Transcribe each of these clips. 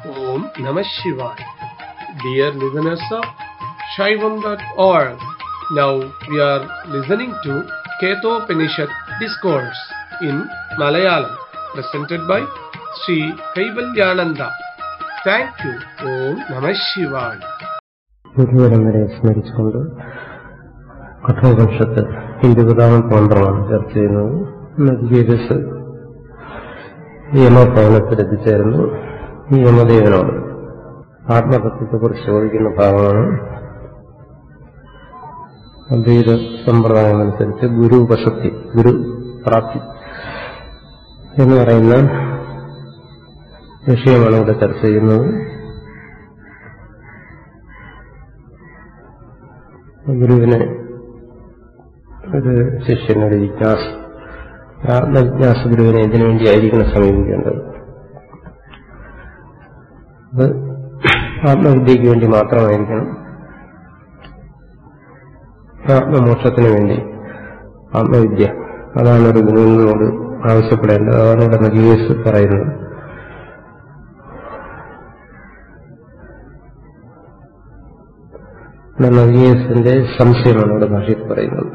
Om Namah Shivaya. Dear listeners of Shaivam.org, now we are listening to Ketopanishad Discourse in Malayalam, presented by Sri Kaivalyananda. Thank you. Om Namah Shivaya. ഗുരുപരമ്പരയെ സ്മരിച്ചുകൊണ്ട് കഠോപനിഷത്ത് ഇരുപതാമത്തെ മന്ത്രമാണ് ചർച്ച ചെയ്യുന്നത് നദികേതസ് യമഭവനത്തിൽ എത്തിച്ചേർന്നു ഈ യമദേവനോട് ആത്മതത്വത്തെക്കുറിച്ച് ചോദിക്കുന്ന ഭാഗമാണ് അദ്വൈത സമ്പ്രദായമനുസരിച്ച് ഗുരു ഉപസക്തി ഗുരു പ്രാപ്തി എന്ന് പറയുന്ന വിഷയമാണ് ഇവിടെ ചർച്ച ചെയ്യുന്നത് ഗുരുവിനെ ഒരു ശിഷ്യനൊരു ജിജ്ഞാസ ആത്മജിജ്ഞാസ ഗുരുവിനെ ഇതിനു വേണ്ടിയായിരിക്കണം സമീപിക്കേണ്ടത് അത് ആത്മവിദ്യയ്ക്ക് വേണ്ടി മാത്രമായിരിക്കണം ആത്മമോക്ഷത്തിന് വേണ്ടി ആത്മവിദ്യ അതാണ് ഒരു ഗുരുവിനോട് ആവശ്യപ്പെടേണ്ടത് അതാണ് ഇവിടെ നജീസ് പറയുന്നത് നജീസിന്റെ സംശയമാണ് ഇവിടെ ഭാഷയിൽ പറയുന്നത്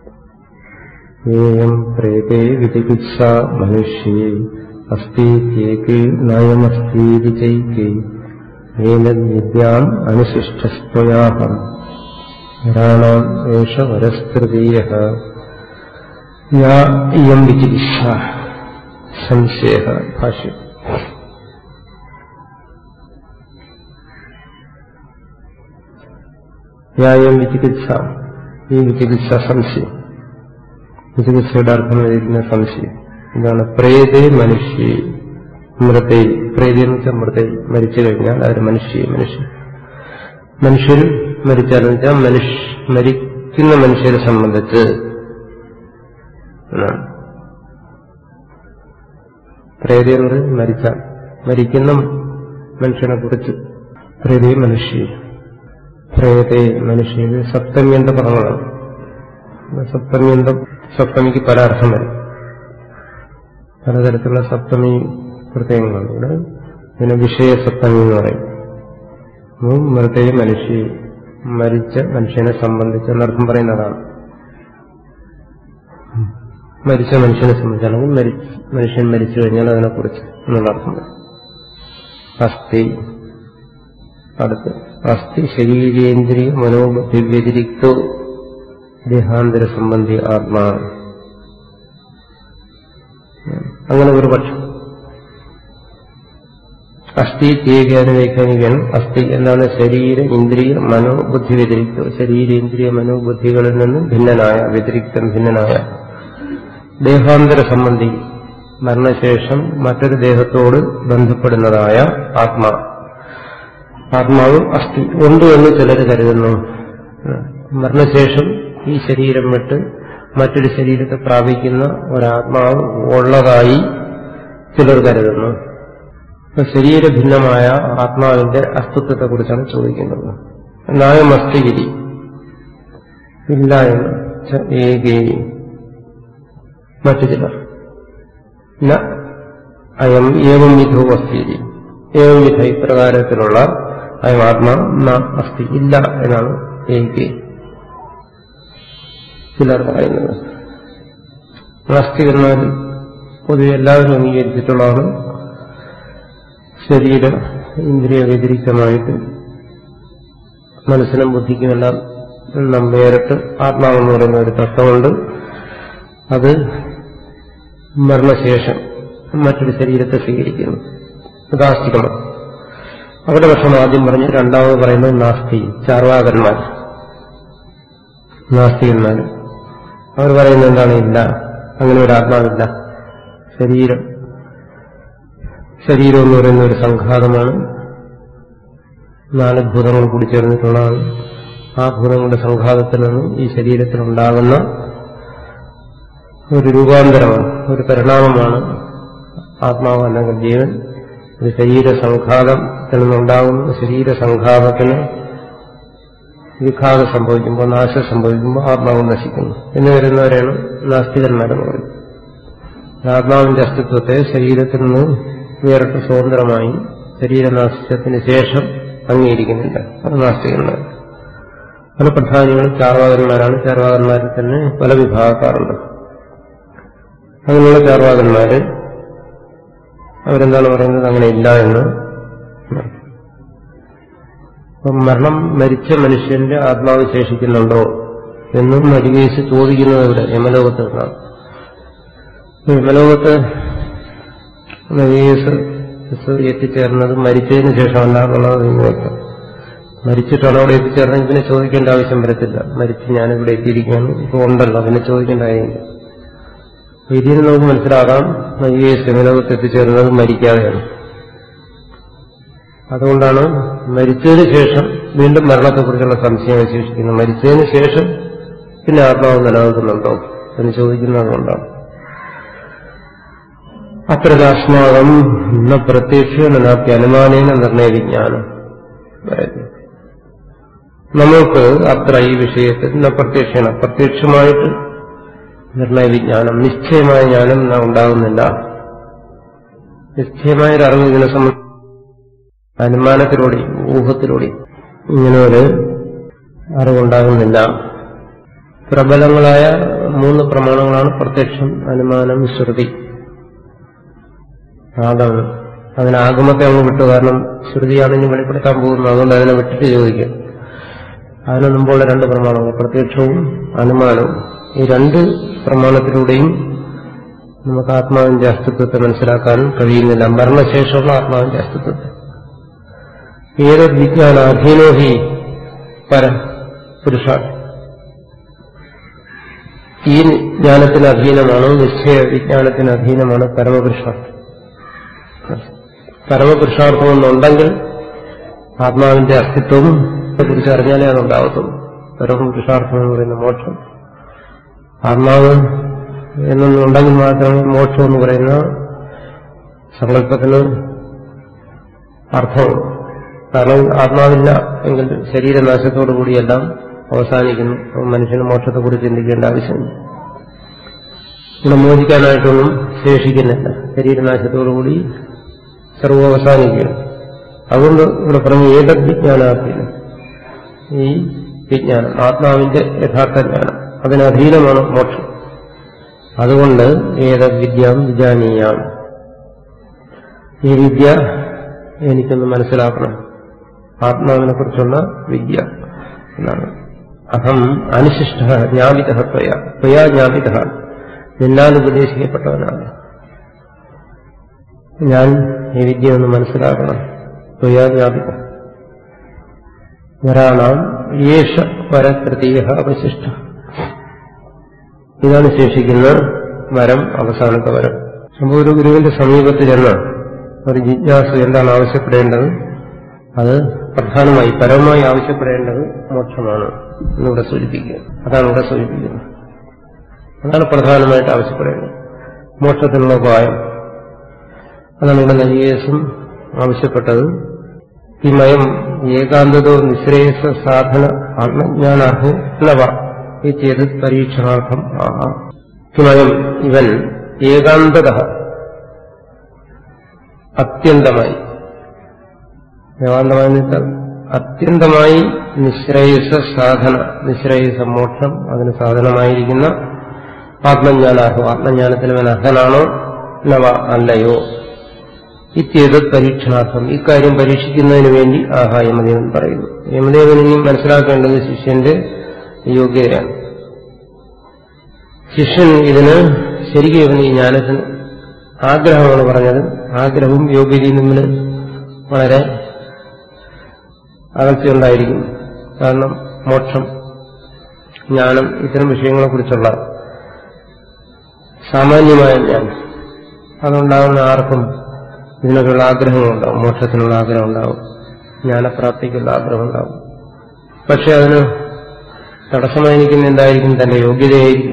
ഏയം പ്രേതേ വിധികിത്സ മനുഷ്യേ അസ്തീത്യേക്ക് നയമസ്തീതി ചൈക്ക് ഏതദ്വിദ്യാം അനുശിഷ്ടസ്ത്വയാഹം ധാരാണാം ഏഷ വരസ്തൃതീയ യാ ഇയം വിചികിത്സ സംശയ ഭാഷ്യം യായം വിചികിത്സ ഈ വിചികിത്സ സംശയം വിചികിത്സയുടെ അർത്ഥം എഴുതിക്കുന്ന സംശയം ഇതാണ് പ്രേതേ മനുഷ്യ മൃതേ പ്രേതി എന്ന് വെച്ചാൽ മൃതേ മരിച്ചു കഴിഞ്ഞാൽ അവർ മനുഷ്യ മനുഷ്യ മനുഷ്യർ മരിച്ചാലെന്ന് വെച്ചാൽ മനുഷ്യ മരിക്കുന്ന മനുഷ്യരെ സംബന്ധിച്ച് എന്നാണ് പ്രേതി എന്ന് പറയുന്നത് മരിച്ചാൽ മരിക്കുന്ന മനുഷ്യനെ കുറിച്ച് പ്രേതി മനുഷ്യ പ്രേതേ മനുഷ്യ സപ്തമ്യന്ത പദങ്ങളാണ് സപ്തമ്യന്തം സപ്തമിക്ക് പല അർത്ഥം വരും പലതരത്തിലുള്ള സപ്തമി പ്രത്യേകങ്ങളുണ്ട് ഇവിടെ ഇതിനെ വിഷയസപ്തമി എന്ന് പറയും മൃതേ മനുഷ്യ മരിച്ച മനുഷ്യനെ സംബന്ധിച്ച് എന്നർത്ഥം പറയുന്നതാണ് മരിച്ച മനുഷ്യനെ സംബന്ധിച്ചാണെങ്കിൽ മനുഷ്യൻ മരിച്ചു കഴിഞ്ഞാൽ അതിനെക്കുറിച്ച് എന്നുള്ള അർത്ഥം വരും അസ്ഥി അടുത്ത് അസ്ഥി ശരീരേന്ദ്രിയ മനോബുദ്ധി വ്യതിരിക്തോ ദേഹാന്തര സംബന്ധി ആത്മാ അങ്ങനെ ഒരു പക്ഷം അസ്ഥി തീയകാനും വ്യാഖ്യാനിക്കണം അസ്ഥി എന്താണ് ശരീര ഇന്ദ്രിയ മനോബുദ്ധി വ്യതിരിക്തം ശരീരേന്ദ്രിയ മനോബുദ്ധികളിൽ നിന്ന് ഭിന്നനായ വ്യതിരിക്തം ഭിന്നനായ ദേഹാന്തര സംബന്ധി മരണശേഷം മറ്റൊരു ദേഹത്തോട് ബന്ധപ്പെടുന്നതായ ആത്മാ ആത്മാവ് അസ്ഥി ഉണ്ട് എന്ന് ചിലർ കരുതുന്നു മരണശേഷം ഈ ശരീരം വിട്ട് മറ്റൊരു ശരീരത്തെ പ്രാപിക്കുന്ന ഒരാത്മാവ് ഉള്ളതായി ചിലർ കരുതുന്നു ശരീരഭിന്നമായ ആത്മാവിന്റെ അസ്തിത്വത്തെക്കുറിച്ചാണ് ചോദിക്കുന്നത് നായമസ്തിഗിരി ഇല്ല എന്ന് ഏകേ മറ്റു ചിലർ ന അയം ഏവം വിധോ അസ്ഥിരി ഏവം വിധ ഇപ്രകാരത്തിലുള്ള അയം ആത്മാ ന അസ്ഥി ഇല്ല എന്നാണ് ഏകേ ചിലർ പറയുന്നത് നാസ്തികന്മാർ പൊതുവെ എല്ലാവരും അംഗീകരിച്ചിട്ടുള്ളതാണ് ശരീര ഇന്ദ്രിയ വ്യതിരിക്തമായിട്ട് മനസ്സിനും ബുദ്ധിക്കുമെല്ലാം നാം വേറിട്ട് ആത്മാവെന്ന് പറയുന്ന ഒരു തത്വമുണ്ട് അത് മരണശേഷം മറ്റൊരു ശരീരത്തെ സ്വീകരിക്കുന്നു അത് ആസ്തികമാണ് അവരുടെ പക്ഷം ആദ്യം പറഞ്ഞ് രണ്ടാമത് പറയുന്നത് നാസ്തി ചാർവാകന്മാർ നാസ്തികന്മാർ അവർ പറയുന്നത് എന്താണ് ഇല്ല അങ്ങനെ ഒരു ആത്മാവില്ല ശരീരം ശരീരം എന്ന് പറയുന്ന ഒരു സംഘാതമാണ് നാല് ഭൂതങ്ങൾ കൂടി ചേർന്നിട്ടുള്ളതാണ് ആ ഭൂതങ്ങളുടെ സംഘാതത്തിൽ നിന്നും ഈ ശരീരത്തിലുണ്ടാകുന്ന ഒരു രൂപാന്തരമാണ് ഒരു പരിണാമമാണ് ആത്മാവ് അല്ലെങ്കിൽ ജീവൻ ഒരു ശരീര സംഘാതത്തിൽ നിന്നുണ്ടാകുന്ന ശരീര സംഘാതത്തിന് വിഘാതം സംഭവിക്കുമ്പോൾ നാശം സംഭവിക്കുമ്പോൾ ആത്മാവ് നശിക്കുന്നു എന്ന് വരുന്നവരെയാണ് നാസ്തികന്മാരെന്ന് പറയുന്നത് ആത്മാവിന്റെ അസ്തിത്വത്തെ ശരീരത്തിൽ നിന്ന് വേറിട്ട് സ്വതന്ത്രമായി ശരീരനാശത്തിന് ശേഷം അംഗീകരിക്കുന്നില്ല അത് നാസ്തികന്മാർ പല പ്രധാനികൾ ചാർവാകന്മാരാണ് ചാർവാകന്മാരിൽ തന്നെ പല വിഭാഗക്കാരുണ്ട് അങ്ങനെയുള്ള ചാർവാകന്മാര് അവരെന്താണ് പറയുന്നത് അങ്ങനെ ഇല്ല എന്ന് അപ്പം മരണം മരിച്ച മനുഷ്യന്റെ ആത്മാവ് ശേഷിക്കുന്നുണ്ടോ എന്നും മരികേശ് ചോദിക്കുന്നത് ഇവിടെ യമലോകത്ത് നിന്നാണ് യമലോകത്ത് മരികേശ് എത്തിച്ചേർന്നത് മരിച്ചതിന് ശേഷമല്ല എന്നുള്ളത് നിങ്ങൾക്ക് മരിച്ചിട്ടാണ് അവിടെ എത്തിച്ചേർന്നെങ്കിൽ പിന്നെ ചോദിക്കേണ്ട ആവശ്യം വരത്തില്ല മരിച്ച് ഞാനിവിടെ എത്തിയിരിക്കുകയാണ് ഇപ്പോൾ ഉണ്ടല്ലോ പിന്നെ ചോദിക്കേണ്ട കാര്യമില്ല ഇതിൽ നമുക്ക് മനസ്സിലാകാം മരികേശ് യമലോകത്ത് എത്തിച്ചേർന്നത് മരിക്കാതെയാണ് അതുകൊണ്ടാണ് മരിച്ചതിന് ശേഷം വീണ്ടും മരണത്തെക്കുറിച്ചുള്ള സംശയം അവശേഷിക്കുന്നത് മരിച്ചതിന് ശേഷം പിന്നെ ആത്മാവ് നിലനിൽക്കുന്നുണ്ടോ എന്ന് ചോദിക്കുന്നത് അത്ര അസ്മാകം ന പ്രത്യക്ഷ നാപ്യ അനുമാനേന നിർണയ വിജ്ഞാനം പറയുന്നു നമ്മൾക്ക് അത്ര ഈ വിഷയത്തിൽ ന പ്രത്യക്ഷണ പ്രത്യക്ഷമായിട്ട് നിർണയ വിജ്ഞാനം നിശ്ചയമായ ജ്ഞാനം ഉണ്ടാകുന്നില്ല നിശ്ചയമായ ഒരു അറിവ് ഇതിനെ സംബന്ധിച്ച് അനുമാനത്തിലൂടെയും ഊഹത്തിലൂടെയും ഇങ്ങനെ ഒരു അറിവുണ്ടാകുന്നില്ല പ്രബലങ്ങളായ മൂന്ന് പ്രമാണങ്ങളാണ് പ്രത്യക്ഷം അനുമാനം ശ്രുതി അതാണ് അതിന് ആഗമത്തെ അങ്ങ് വിട്ടു കാരണം ശ്രുതിയാണ് ഇനി വെളിപ്പെടുത്താൻ പോകുന്നത് അതുകൊണ്ട് അതിനെ വിട്ടിട്ട് ചോദിക്കാം അതിന് മുമ്പുള്ള രണ്ട് പ്രമാണങ്ങൾ പ്രത്യക്ഷവും അനുമാനവും ഈ രണ്ട് പ്രമാണത്തിലൂടെയും നമുക്ക് ആത്മാവിന്റെ അസ്തിത്വത്തെ മനസ്സിലാക്കാൻ കഴിയുന്നില്ല മരണശേഷമുള്ള ആത്മാവിന്റെ അസ്തിത്വത്തെ ഏതൊരു വിജ്ഞാന അധീനോഹി പര പുരുഷാർത്ഥം ഈ ജ്ഞാനത്തിന് അധീനമാണ് നിശ്ചയ വിജ്ഞാനത്തിന് അധീനമാണ് പരമപുരുഷാർത്ഥം പരമപുരുഷാർത്ഥം ഒന്നുണ്ടെങ്കിൽ ആത്മാവിന്റെ അസ്തിത്വവും കുറിച്ച് അറിഞ്ഞാലേ അതുണ്ടാകത്തുള്ളൂ പരമപുരുഷാർത്ഥം എന്ന് പറയുന്ന മോക്ഷം ആത്മാവ് എന്നൊന്നുണ്ടെങ്കിൽ മാത്രമേ മോക്ഷം എന്ന് പറയുന്ന സങ്കല്പത്തിന് അർത്ഥമുള്ളൂ കാരണം ആത്മാവില്ല എങ്കിൽ ശരീരനാശത്തോടു കൂടിയെല്ലാം അവസാനിക്കുന്നു മനുഷ്യന് മോക്ഷത്തെക്കുറിച്ച് ചിന്തിക്കേണ്ട ആവശ്യമില്ല ഇവിടെ മോചിക്കാനായിട്ടൊന്നും ശേഷിക്കുന്നില്ല ശരീരനാശത്തോടുകൂടി സർവ്വം അവസാനിക്കുകയാണ് അതുകൊണ്ട് ഇവിടെ പറഞ്ഞ ഏതത് വിജ്ഞാനാർത്ഥിയില്ല ഈ വിജ്ഞാനം ആത്മാവിന്റെ യഥാർത്ഥ ജ്ഞാനം അതിനധീനമാണ് മോക്ഷം അതുകൊണ്ട് ഏതത് വിദ്യാം വിജാനീയാം ഈ വിദ്യ എനിക്കൊന്ന് മനസ്സിലാക്കണം ആത്മാവിനെ കുറിച്ചുള്ള വിദ്യ എന്നാണ് അഹം അനുശിഷ്ട ജ്ഞാപിത ത്വയ ത്വയാ ജ്ഞാപിത നിന്നാൽ ഉപദേശിക്കപ്പെട്ടവനാണ് ഞാൻ ഈ വിദ്യ ഒന്ന് മനസ്സിലാക്കണം ത്വയാ ജ്ഞാപിത നരാണാം യേശ വരതൃതീയ അവശിഷ്ട ഇതാണ് ശേഷിക്കുന്ന വരം അവസാനത്തെ വരം അപ്പോൾ ഒരു ഗുരുവിന്റെ സമീപത്ത് ചെന്ന് ഒരു ജിജ്ഞാസു എന്താണ് ആവശ്യപ്പെടേണ്ടത് അത് പ്രധാനമായി പരമമായി ആവശ്യപ്പെടേണ്ടത് മോക്ഷമാണ് എന്നിവിടെ സൂചിപ്പിക്കുക അതാണ് ഇവിടെ സൂചിപ്പിക്കുന്നത് അതാണ് പ്രധാനമായിട്ട് ആവശ്യപ്പെടേണ്ടത് മോക്ഷത്തിനുള്ള ഉപായം അതാണ് ഇവിടെ നജിയേസും ആവശ്യപ്പെട്ടത് ഈ മയം ഏകാന്തതോ നിശ്രേയസ സാധന ആത്മജ്ഞാനാർഹോ നവ ഈ ചെയ്ത് പരീക്ഷണാർത്ഥം ആഹാ കിമയം ഇവൻ ഏകാന്തത അത്യന്തമായി ഏകാന്തമായി വെച്ചാൽ അത്യന്തമായി നിശ്രേയസ സാധന നിശ്രേയസ മോക്ഷം അതിന് സാധനമായിരിക്കുന്ന ആത്മജ്ഞാനാർഹോ ആത്മജ്ഞാനത്തിൽ അവൻ അർഹനാണോ നവ അല്ലയോ ഇത്യേത് പരീക്ഷണാർത്ഥം ഇക്കാര്യം പരീക്ഷിക്കുന്നതിന് വേണ്ടി ആഹാ യമദേവൻ പറയുന്നു യമദേവൻ ഇനി മനസ്സിലാക്കേണ്ടത് ശിഷ്യന്റെ യോഗ്യതയാണ് ശിഷ്യൻ ഇതിന് ശരിക്കും ഇവന് ഈ ജ്ഞാനത്തിന് ആഗ്രഹമാണ് പറഞ്ഞത് ആഗ്രഹവും യോഗ്യതയും തമ്മിൽ വളരെ അകൽച്ചയുണ്ടായിരിക്കും കാരണം മോക്ഷം ജ്ഞാനം ഇത്തരം വിഷയങ്ങളെക്കുറിച്ചുള്ള സാമാന്യമായ ജ്ഞാനം അതുണ്ടാകുന്ന ആർക്കും ഇതിനൊക്കെയുള്ള ആഗ്രഹങ്ങളുണ്ടാവും മോക്ഷത്തിനുള്ള ആഗ്രഹം ഉണ്ടാവും ജ്ഞാനപ്രാപ്തിക്കുള്ള ആഗ്രഹം ഉണ്ടാവും പക്ഷെ അതിന് തടസ്സമായി നിൽക്കുന്ന എന്തായിരിക്കും തന്റെ യോഗ്യതയായിരിക്കും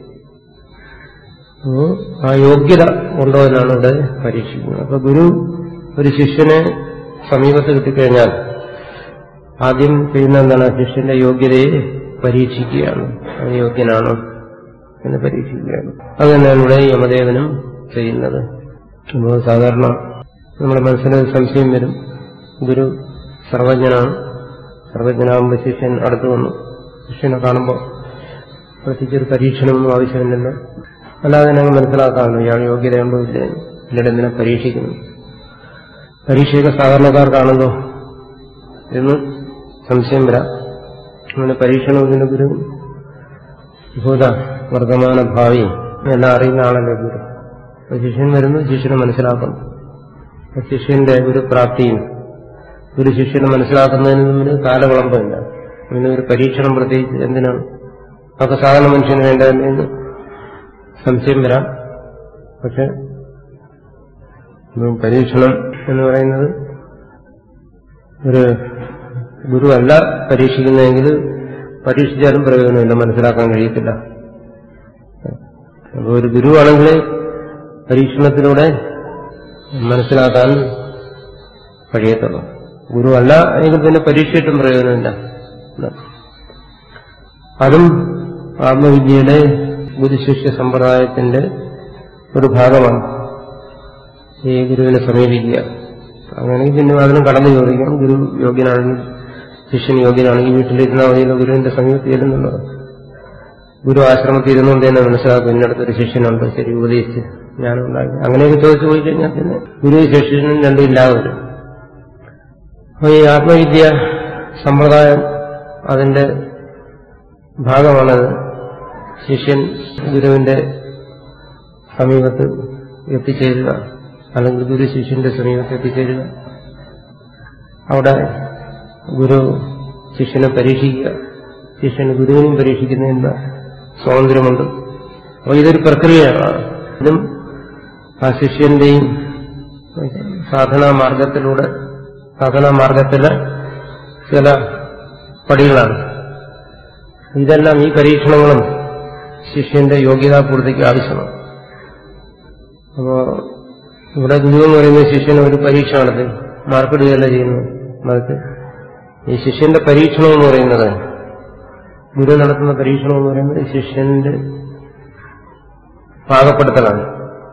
അപ്പോ ആ യോഗ്യത ഉണ്ടോ എന്നാണ് ഇവിടെ പരീക്ഷിക്കുന്നത് അപ്പൊ ഗുരു ഒരു ശിഷ്യനെ സമീപത്ത് കിട്ടിക്കഴിഞ്ഞാൽ ആദ്യം ചെയ്യുന്ന എന്താണ് ശിഷ്യന്റെ യോഗ്യതയെ പരീക്ഷിക്കുകയാണ് അത് യോഗ്യനാണോ എന്ന് പരീക്ഷിക്കുകയാണ് അത് തന്നെയാണ് ഇവിടെ യമദേവനും ചെയ്യുന്നത് നമ്മൾ സാധാരണ നമ്മുടെ മനസ്സിലൊരു സംശയം വരും ഗുരു സർവജ്ഞനാണ് സർവജ്ഞനാകുമ്പോൾ ശിഷ്യൻ അടുത്ത് വന്നു ശിഷ്യനെ കാണുമ്പോൾ പ്രത്യേകിച്ചൊരു പരീക്ഷണമൊന്നും ആവശ്യമില്ലല്ലോ അല്ലാതെ ഞങ്ങൾ മനസ്സിലാക്കാമല്ലോ ഇയാൾ യോഗ്യതയുണ്ടോ ഇല്ലേ പിന്നീട് എന്തിനെ പരീക്ഷിക്കുന്നു പരീക്ഷയൊക്കെ സാധാരണക്കാർക്കാണല്ലോ എന്ന് സംശയം വരാം അങ്ങനെ പരീക്ഷണത്തിന് ഗുരു ഭൂത വർത്തമാന ഭാവി എല്ലാം അറിയുന്ന ആളല്ലേ ഗുരു അപ്പൊ ശിഷ്യൻ വരുന്നു ശിഷ്യനെ മനസ്സിലാക്കുന്നു അപ്പൊ ശിഷ്യന്റെ ഒരു പ്രാപ്തിയും ഒരു ശിഷ്യനെ മനസ്സിലാക്കുന്നതിന് തമ്മിൽ കാലവിളമ്പമില്ല പിന്നെ ഒരു പരീക്ഷണം പ്രത്യേകിച്ച് എന്തിനാണ് അതൊക്കെ സാധാരണ മനുഷ്യന് വേണ്ടതെന്ന് സംശയം വരാം പക്ഷെ ഉം, പരീക്ഷണം എന്ന് പറയുന്നത് ഒരു ഗുരുവല്ല പരീക്ഷിക്കുന്നതെങ്കിൽ പരീക്ഷിച്ചാലും പ്രയോജനമില്ല മനസ്സിലാക്കാൻ കഴിയത്തില്ല അപ്പോൾ ഒരു ഗുരുവാണെങ്കിൽ പരീക്ഷണത്തിലൂടെ മനസ്സിലാക്കാൻ കഴിയത്തുള്ളൂ ഗുരുവല്ല എങ്കിൽ പിന്നെ പരീക്ഷയിട്ടും പ്രയോജനമില്ല അതും ആത്മവിദ്യയുടെ ഗുരുശിഷ്യ സമ്പ്രദായത്തിന്റെ ഒരു ഭാഗമാണ് ഈ ഗുരുവിനെ സമീപിക്കുക അങ്ങനെയെങ്കിൽ പിന്നെ അതിനും കടന്നു ചോദിക്കാം ഗുരു യോഗ്യനാണെങ്കിൽ ശിഷ്യൻ യോഗ്യനാണെങ്കിൽ വീട്ടിലിരുന്ന മതിയുള്ള ഗുരുവിന്റെ സമീപത്ത് ചെല്ലുന്നുള്ളത് ഗുരു ആശ്രമത്തിൽ ഇരുന്നുകൊണ്ട് തന്നെ മനസ്സിലാക്കും ഇന്നടത്തൊരു ശിഷ്യനുണ്ട് ശരി ഉപദേശിച്ച് ഞാനുണ്ടാക്കി അങ്ങനെയൊക്കെ ചോദിച്ചു പോയി കഴിഞ്ഞാൽ പിന്നെ ഗുരു ശിഷ്യനും രണ്ടും ഇല്ലാതെ വരും അപ്പൊ ഈ ആത്മവിദ്യ സമ്പ്രദായം അതിന്റെ ഭാഗമാണത് ശിഷ്യൻ ഗുരുവിന്റെ സമീപത്ത് എത്തിച്ചേരുക അല്ലെങ്കിൽ ഗുരു ശിഷ്യന്റെ സമീപത്ത് എത്തിച്ചേരുക അവിടെ ഗുരു ശിഷ്യനെ പരീക്ഷിക്കുക ശിഷ്യന് ഗുരുവിനെയും പരീക്ഷിക്കുന്നതിനുള്ള സ്വാതന്ത്ര്യമുണ്ട് അപ്പോൾ ഇതൊരു പ്രക്രിയയാണ് ഇതും ആ ശിഷ്യന്റെയും സാധനാ മാർഗത്തിലൂടെ സാധനാ മാർഗത്തിലെ ചില പടികളാണ് ഇതെല്ലാം ഈ പരീക്ഷണങ്ങളും ശിഷ്യന്റെ യോഗ്യതാപൂർത്തിക്ക് ആവശ്യമാണ് അപ്പോ ഇവിടെ ഗുരു എന്ന് പറയുന്ന ശിഷ്യന് ഒരു പരീക്ഷ നടത്തി മാർക്കിടുകയല്ല ചെയ്യുന്നത് മറിച്ച് ഈ ശിഷ്യന്റെ പരീക്ഷണം എന്ന് പറയുന്നത് ഗുരു നടത്തുന്ന പരീക്ഷണം എന്ന് പറയുന്നത് ശിഷ്യന്റെ പാകപ്പെടുത്തലാണ്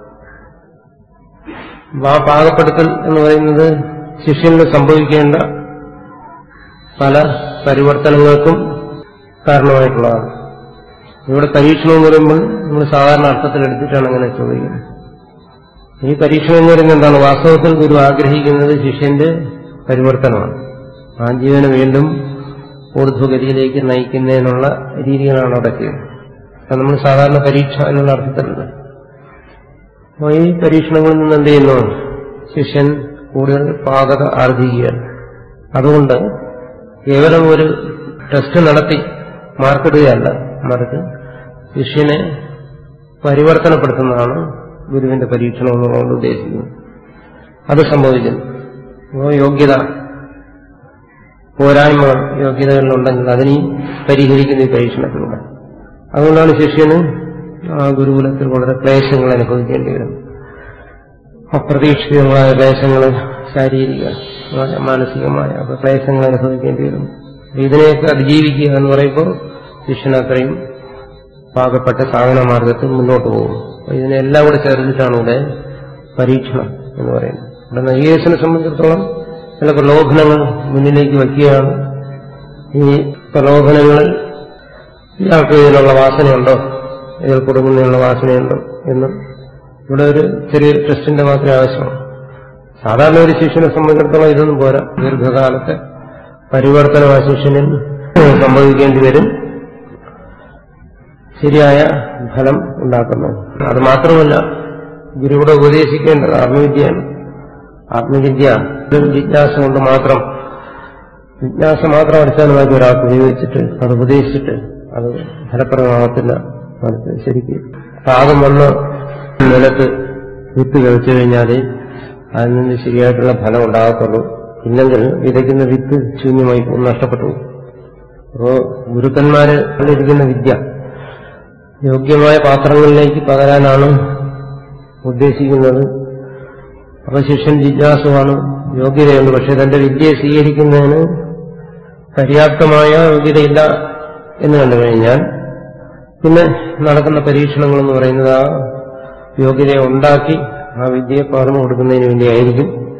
ആ പാകപ്പെടുത്തൽ എന്ന് പറയുന്നത് ശിഷ്യനിൽ സംഭവിക്കേണ്ട പല പരിവർത്തനങ്ങൾക്കും കാരണമായിട്ടുള്ളതാണ് ഇവിടെ പരീക്ഷണം എന്ന് പറയുമ്പോൾ നമ്മൾ സാധാരണ അർത്ഥത്തിലെടുത്തിട്ടാണ് അങ്ങനെ ചോദിക്കുന്നത് ഈ പരീക്ഷണം എന്ന് പറയുന്നത് എന്താണ് വാസ്തവത്തിൽ ഗുരു ആഗ്രഹിക്കുന്നത് ശിഷ്യന്റെ പരിവർത്തനമാണ് ആ ജീവനെ വീണ്ടും ഊർധ്വഗതിയിലേക്ക് നയിക്കുന്നതിനുള്ള രീതികളാണ് അവിടെ ചെയ്യുന്നത് അത് നമ്മൾ സാധാരണ പരീക്ഷ എന്നുള്ള അർത്ഥത്തിലുണ്ട് അപ്പോൾ ഈ പരീക്ഷണങ്ങളിൽ നിന്ന് എന്ത് ചെയ്യുന്നു ശിഷ്യൻ കൂടുതൽ പാകത ആർജിക്കുകയാണ് അതുകൊണ്ട് കേവലം ഒരു ടെസ്റ്റ് നടത്തി മാർക്കിടുകയല്ല മറിച്ച് ശിഷ്യനെ പരിവർത്തനപ്പെടുത്തുന്നതാണ് ഗുരുവിന്റെ പരീക്ഷണം എന്നുള്ളത് ഉദ്ദേശിക്കുന്നത് അത് സംഭവിക്കുന്നു അപ്പോൾ യോഗ്യത പോരായ്മകൾ യോഗ്യതകളിലുണ്ടെങ്കിൽ അതിനെയും പരിഹരിക്കുന്ന ഈ പരീക്ഷണത്തിലൂടെ അതുകൊണ്ടാണ് ശിഷ്യന് ആ ഗുരുകുലത്തിൽ വളരെ ക്ലേശങ്ങൾ അനുഭവിക്കേണ്ടി വരും അപ്രതീക്ഷിതങ്ങളായ ക്ലേശങ്ങൾ ശാരീരിക മാനസികമായ ഒക്കെ ക്ലേശങ്ങൾ അനുഭവിക്കേണ്ടി വരും ഇതിനെയൊക്കെ അതിജീവിക്കുക എന്ന് പറയുമ്പോൾ ശിഷ്യൻ അത്രയും പാകപ്പെട്ട സാധന മാർഗത്തിൽ മുന്നോട്ട് പോകും അപ്പൊ ഇതിനെല്ലാം കൂടെ ചേർത്തിട്ടാണ് ഇവിടെ പരീക്ഷണം എന്ന് പറയുന്നത് ഇവിടെ നൈകേശനെ സംബന്ധിച്ചിടത്തോളം ചില പ്രലോഭനങ്ങൾ മുന്നിലേക്ക് വയ്ക്കുകയാണ് ഈ പ്രലോഭനങ്ങളിൽ ഇയാൾക്ക് ഇതിനുള്ള വാസനയുണ്ടോ ഇതിൽ കൊടുക്കുന്നതിനുള്ള വാസനയുണ്ടോ എന്ന് ഇവിടെ ഒരു ചെറിയൊരു ടെസ്റ്റിന്റെ മാത്രമേ ആവശ്യമാണ് സാധാരണ ഒരു ശിഷ്യനെ സംബന്ധിച്ചിടത്തോളം ഇതൊന്നും പോരാ ദീർഘകാലത്തെ പരിവർത്തനം ആ ശിഷ്യനിൽ സംഭവിക്കേണ്ടി വരും ശരിയായ ഫലം ഉണ്ടാക്കുന്നത് അത് മാത്രമല്ല ഗുരുവിടെ ഉപദേശിക്കേണ്ടത് ആത്മവിദ്യയാണ് ആത്മവിദ്യ ജിജ്ഞാസ കൊണ്ട് മാത്രം ജിജ്ഞാസ മാത്രം അടിസ്ഥാനമാക്കി ഒരാൾക്ക് ഉപയോഗിച്ചിട്ട് അത് ഉപദേശിച്ചിട്ട് അത് ഫലപ്രദമാകത്തില്ല അത് ശരിക്കും പാകം വന്ന് നിലത്ത് വിത്ത് കഴിച്ചു കഴിഞ്ഞാൽ അതിൽ നിന്ന് ശരിയായിട്ടുള്ള ഫലം ഉണ്ടാകത്തുള്ളൂ ഇല്ലെങ്കിൽ വിതയ്ക്കുന്ന വിത്ത് ശൂന്യമായി പോകും നഷ്ടപ്പെട്ടു പോകും അപ്പോ ഗുരുക്കന്മാര് ഇരിക്കുന്ന വിദ്യ യോഗ്യമായ പാത്രങ്ങളിലേക്ക് പകരാനാണ് ഉദ്ദേശിക്കുന്നത് അപ്പൊ ശിഷ്യൻ ജിജ്ഞാസുവാണ് യോഗ്യതയുണ്ട് പക്ഷെ തന്റെ വിദ്യയെ സ്വീകരിക്കുന്നതിന് പര്യാപ്തമായ യോഗ്യതയില്ല എന്ന് കണ്ടു കഴിഞ്ഞാൽ പിന്നെ നടക്കുന്ന പരീക്ഷണങ്ങൾ എന്ന് പറയുന്നത് ആ യോഗ്യതയെ ഉണ്ടാക്കി ആ വിദ്യയെ പകർന്നു കൊടുക്കുന്നതിന് വേണ്ടിയായിരിക്കും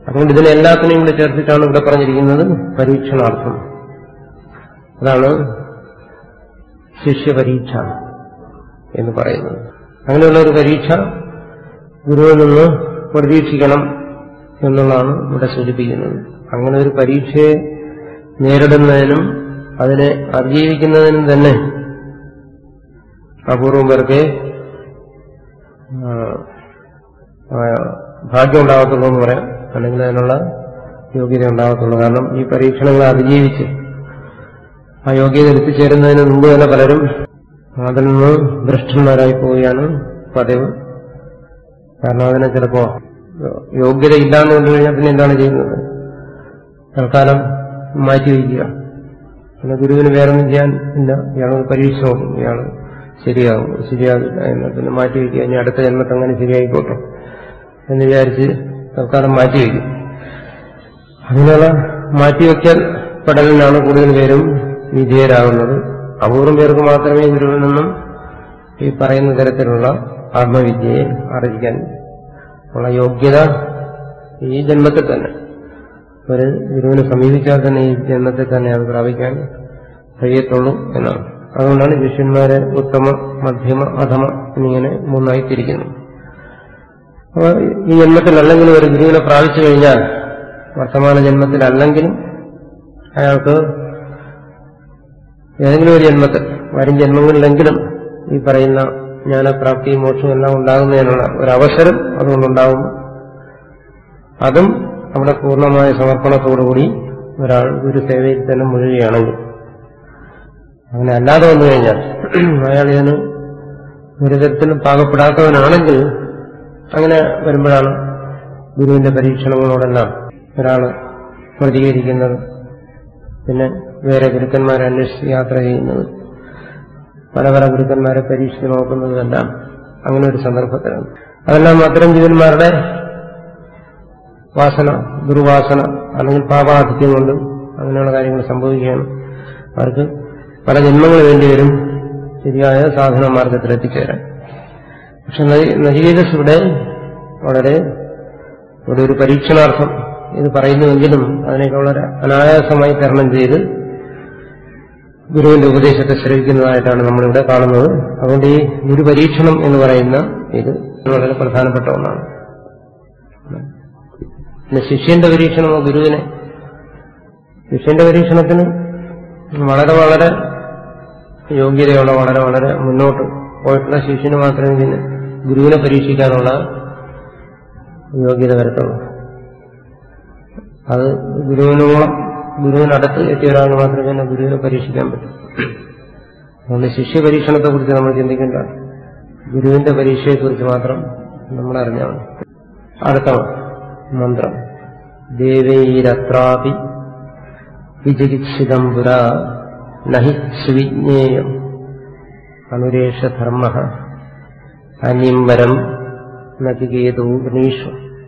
അതുകൊണ്ട് ഇതിനെ എല്ലാത്തിനെയും കൂടി ചേർത്തിട്ടാണ് ഇവിടെ പറഞ്ഞിരിക്കുന്നത് പരീക്ഷണാർത്ഥം അതാണ് ശിഷ്യപരീക്ഷ എന്ന് പറയുന്നത് അങ്ങനെയുള്ള ഒരു പരീക്ഷ ഗുരുവിൽ നിന്ന് പ്രതീക്ഷിക്കണം എന്നുള്ളതാണ് ഇവിടെ സൂചിപ്പിക്കുന്നത് അങ്ങനെ ഒരു പരീക്ഷയെ നേരിടുന്നതിനും അതിനെ അതിജീവിക്കുന്നതിനും തന്നെ അപൂർവം പേർക്ക് ആ, ആ, ഭാഗ്യം ഉണ്ടാകത്തുള്ളൂ എന്ന് പറയാം അല്ലെങ്കിൽ അതിനുള്ള യോഗ്യത ഉണ്ടാകത്തുള്ളൂ കാരണം ഈ പരീക്ഷണങ്ങളെ അതിജീവിച്ച് ആ യോഗ്യത എത്തിച്ചേരുന്നതിന് മുമ്പ് തന്നെ പലരും അതിൽ നിന്ന് ഭ്രഷ്ടന്മാരായി പോവുകയാണ് പതിവ് കാരണം അതിനെ ചിലപ്പോ യോഗ്യത ഇല്ലാന്ന് കണ്ടു കഴിഞ്ഞാൽ പിന്നെ എന്താണ് ചെയ്യുന്നത് തൽക്കാലം മാറ്റിവെക്കുക പിന്നെ ഗുരുവിന് വേറൊന്നും ചെയ്യാൻ ഇല്ല ഇയാൾ പരീക്ഷ നോക്കും ഇയാൾ ശരിയാകും ശരിയാകില്ല എന്ന് പിന്നെ മാറ്റിവെക്കുക ഇനി അടുത്ത ജന്മത്ത് അങ്ങനെ ശരിയായിക്കോട്ടെ എന്ന് വിചാരിച്ച് തൽക്കാലം മാറ്റിവെക്കും അങ്ങനെയുള്ള മാറ്റിവെക്കൽ പെടലിനാണ് കൂടുതൽ പേരും വിധേയരാകുന്നത് അപൂർവം പേർക്ക് മാത്രമേ ഗുരുവിൽ നിന്നും ഈ പറയുന്ന തരത്തിലുള്ള ആത്മവിദ്യയെ അറിയിക്കാൻ ഉള്ള യോഗ്യത ഈ ജന്മത്തിൽ തന്നെ ഒരു ഗുരുവിനെ സമീപിച്ചാൽ തന്നെ ഈ ജന്മത്തിൽ തന്നെ അത് പ്രാപിക്കാൻ കഴിയത്തുള്ളൂ എന്നാണ് അതുകൊണ്ടാണ് ശിഷ്യന്മാരെ ഉത്തമ മധ്യമ അധമ എന്നിങ്ങനെ മൂന്നായി തിരിക്കുന്നു അപ്പോൾ ഈ ജന്മത്തിലല്ലെങ്കിലും ഒരു ഗുരുവിനെ പ്രാപിച്ചു കഴിഞ്ഞാൽ വർത്തമാന ജന്മത്തിലല്ലെങ്കിലും അയാൾക്ക് ഏതെങ്കിലും ഒരു ജന്മത്തിൽ വരും ജന്മങ്ങളിലെങ്കിലും ഈ പറയുന്ന ജ്ഞാനപ്രാപ്തിയും മോക്ഷവും എല്ലാം ഉണ്ടാകുന്നതിനുള്ള ഒരവസരം അതുകൊണ്ടുണ്ടാകുന്നു അതും അവിടെ പൂർണ്ണമായ സമർപ്പണത്തോടുകൂടി ഒരാൾ ഗുരുസേവയിൽ തന്നെ മുഴുകുകയാണെങ്കിൽ അങ്ങനെ അല്ലാതെ വന്നു കഴിഞ്ഞാൽ അയാൾ ഇതിന് ഒരു തരത്തിലും പാകപ്പെടാത്തവനാണെങ്കിൽ അങ്ങനെ വരുമ്പോഴാണ് ഗുരുവിന്റെ പരീക്ഷണങ്ങളോടെല്ലാം ഒരാൾ പ്രതികരിക്കുന്നത് പിന്നെ വേറെ ഗുരുക്കന്മാരെ അന്വേഷിച്ച് യാത്ര ചെയ്യുന്നത് പല പല ഗുരുക്കന്മാരെ പരീക്ഷിച്ച് നോക്കുന്നതെല്ലാം അങ്ങനെ ഒരു സന്ദർഭത്തിലാണ് അതെല്ലാം അത്തരം ജീവന്മാരുടെ വാസന ദുർവാസന അല്ലെങ്കിൽ പാപാധിക്യം കൊണ്ട് അങ്ങനെയുള്ള കാര്യങ്ങൾ സംഭവിക്കുകയാണ് അവർക്ക് പല ജന്മങ്ങൾ വേണ്ടിവരും ശരിയായ സാധന മാർഗത്തിൽ എത്തിച്ചേരാൻ പക്ഷെ നജികേതസ് ഇവിടെ വളരെ ഇവിടെ ഒരു പരീക്ഷണാർത്ഥം ഇത് പറയുന്നുവെങ്കിലും അതിനൊക്കെ വളരെ അനായാസമായി തരണം ചെയ്ത് ഗുരുവിന്റെ ഉപദേശത്തെ ശ്രവിക്കുന്നതായിട്ടാണ് നമ്മളിവിടെ കാണുന്നത് അതുകൊണ്ട് ഈ ഗുരുപരീക്ഷണം എന്ന് പറയുന്ന ഇത് വളരെ പ്രധാനപ്പെട്ട ഒന്നാണ് പിന്നെ ശിഷ്യന്റെ പരീക്ഷണമോ ഗുരുവിനെ ശിഷ്യന്റെ പരീക്ഷണത്തിന് വളരെ വളരെ യോഗ്യതയുള്ള വളരെ വളരെ മുന്നോട്ട് പോയിട്ടുള്ള ശിഷ്യന് മാത്രമേ പിന്നെ ഗുരുവിനെ പരീക്ഷിക്കാനുള്ള യോഗ്യത വരത്തുള്ളൂ അത് ഗുരുവിനോളം ഗുരുവിനടുത്ത് എത്തിയ ഒരാൾക്ക് മാത്രമേ തന്നെ ഗുരുവിനെ പരീക്ഷിക്കാൻ പറ്റൂ അതുകൊണ്ട് ശിഷ്യ പരീക്ഷണത്തെ കുറിച്ച് നമ്മൾ ചിന്തിക്കേണ്ട ഗുരുവിന്റെ പരീക്ഷയെക്കുറിച്ച് മാത്രം നമ്മൾ അറിഞ്ഞാൽ മതി അടുത്ത മന്ത്രം ദേവൈരത്രാപി വിചികിത്സിതം പുര നഹി സുവിജ്ഞേയം അനുരേഷധർമ്മ അനിംബരം നചികേതോ ഗണീഷു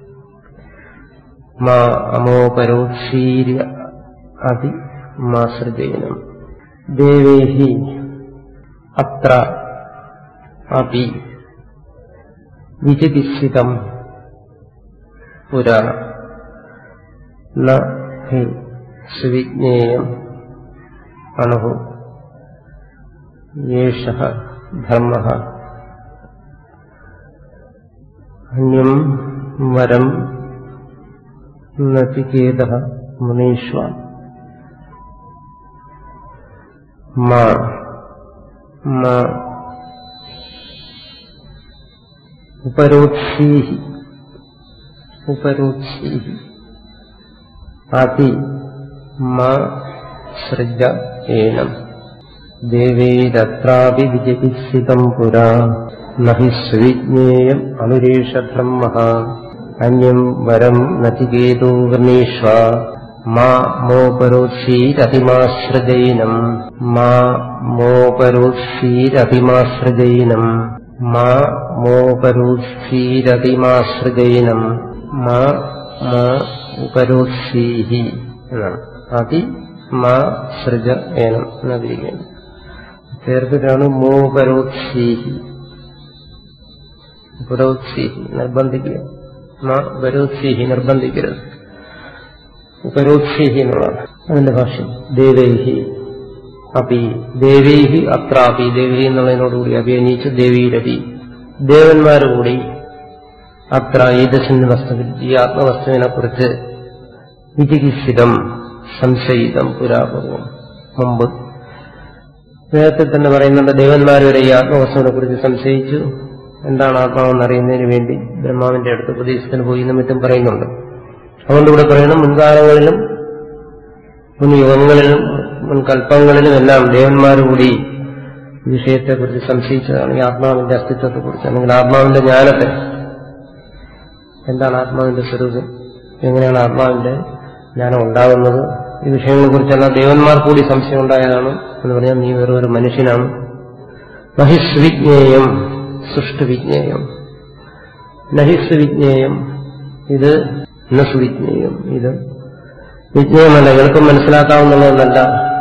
മാ അമോപരോക്ഷീര്യ അതി മാസൃജയനം ദേവേഹി അത്ര അപി വിചികിത്സിതം പുര ന ഹി സുവിജ്ഞേയം അണു യേഷ ധർമ്മ അന്യം വരം നചികേത മുനീഷ്വ മാ മാ ഉപരോക്ഷീഹി ഉപരോക്ഷീഹി അതി മാ സൃജ ഏനം ദേവൈരത്രാപി വിജയിത്സിതം പുരാ നഹി സുവിജ്ഞേയം അനുരേഷധർമ്മ അന്യം വരം നചികേതോ വർണ്ണീഷ്വ മാ മോപരോക്ഷീരതിമാശ്രജൈനം മാ മോപരോക്ഷീരതിമാശ്രജൈനം മാ മോപരോക്ഷീരതിമാശ്രജൈനം മാ മാ ഉപരോക്ഷീഹി എന്നാണ് അതി മാ സൃജ ഏനം എന്നതിരിക്കുകയാണ് ചേർത്തിട്ടാണ് മോപരോക്ഷീഹി ഉപരോക്ഷീഹി നിർബന്ധിക്കുക മാ ഉപരോക്ഷീഹി നിർബന്ധിക്കരുത് ഉപരോക്ഷേഹി എന്നുള്ളതാണ് അതിന്റെ ഭാഷ്യം ദേവൈഹി അപി ദേവൈഹി അത്രാപി ദേവി എന്നുള്ളതിനോടുകൂടി അഭിനയിച്ച് ദേവിയിലപി ദേവന്മാരുകൂടി അത്ര ഏതസിന്റെ വസ്തുവിൽ ഈ ആത്മവസ്തുവിനെ കുറിച്ച് വിചികിത്സിതം സംശയിതം പുരാപൂർവം മുമ്പ് നേരത്തെ തന്നെ പറയുന്നുണ്ട് ദേവന്മാർ വരെ ഈ ആത്മവസ്തുവിനെ കുറിച്ച് സംശയിച്ചു എന്താണ് ആത്മാവെന്ന് അറിയുന്നതിന് വേണ്ടി ബ്രഹ്മാവിന്റെ അടുത്ത് ഉപദേശത്തിന് പോയി എന്നും മറ്റും പറയുന്നുണ്ട് അതുകൊണ്ട് ഇവിടെ പറയണം മുൻകാലങ്ങളിലും മുൻ യുഗങ്ങളിലും മുൻ കൽപ്പങ്ങളിലും എല്ലാം ദേവന്മാർ കൂടി ഈ വിഷയത്തെക്കുറിച്ച് സംശയിച്ചതാണ് ഈ ആത്മാവിന്റെ അസ്തിത്വത്തെക്കുറിച്ച് അല്ലെങ്കിൽ ആത്മാവിന്റെ ജ്ഞാനത്തെ എന്താണ് ആത്മാവിന്റെ സ്വരൂപം എങ്ങനെയാണ് ആത്മാവിന്റെ ജ്ഞാനം ഉണ്ടാകുന്നത് ഈ വിഷയങ്ങളെ കുറിച്ചെല്ലാം ദേവന്മാർ കൂടി സംശയം ഉണ്ടായതാണ് എന്ന് പറഞ്ഞാൽ നീ വെറും ഒരു മനുഷ്യനാണ് നഹിസ്വിജ്ഞേയം സൃഷ്ടുവിജ്ഞേയം നഹിസ്വിജ്ഞേയം ഇത് നസുവിജ്ഞേയം ഇത് വിജ്ഞേയമല്ല എളുപ്പം മനസ്സിലാക്കാവുന്നതല്ല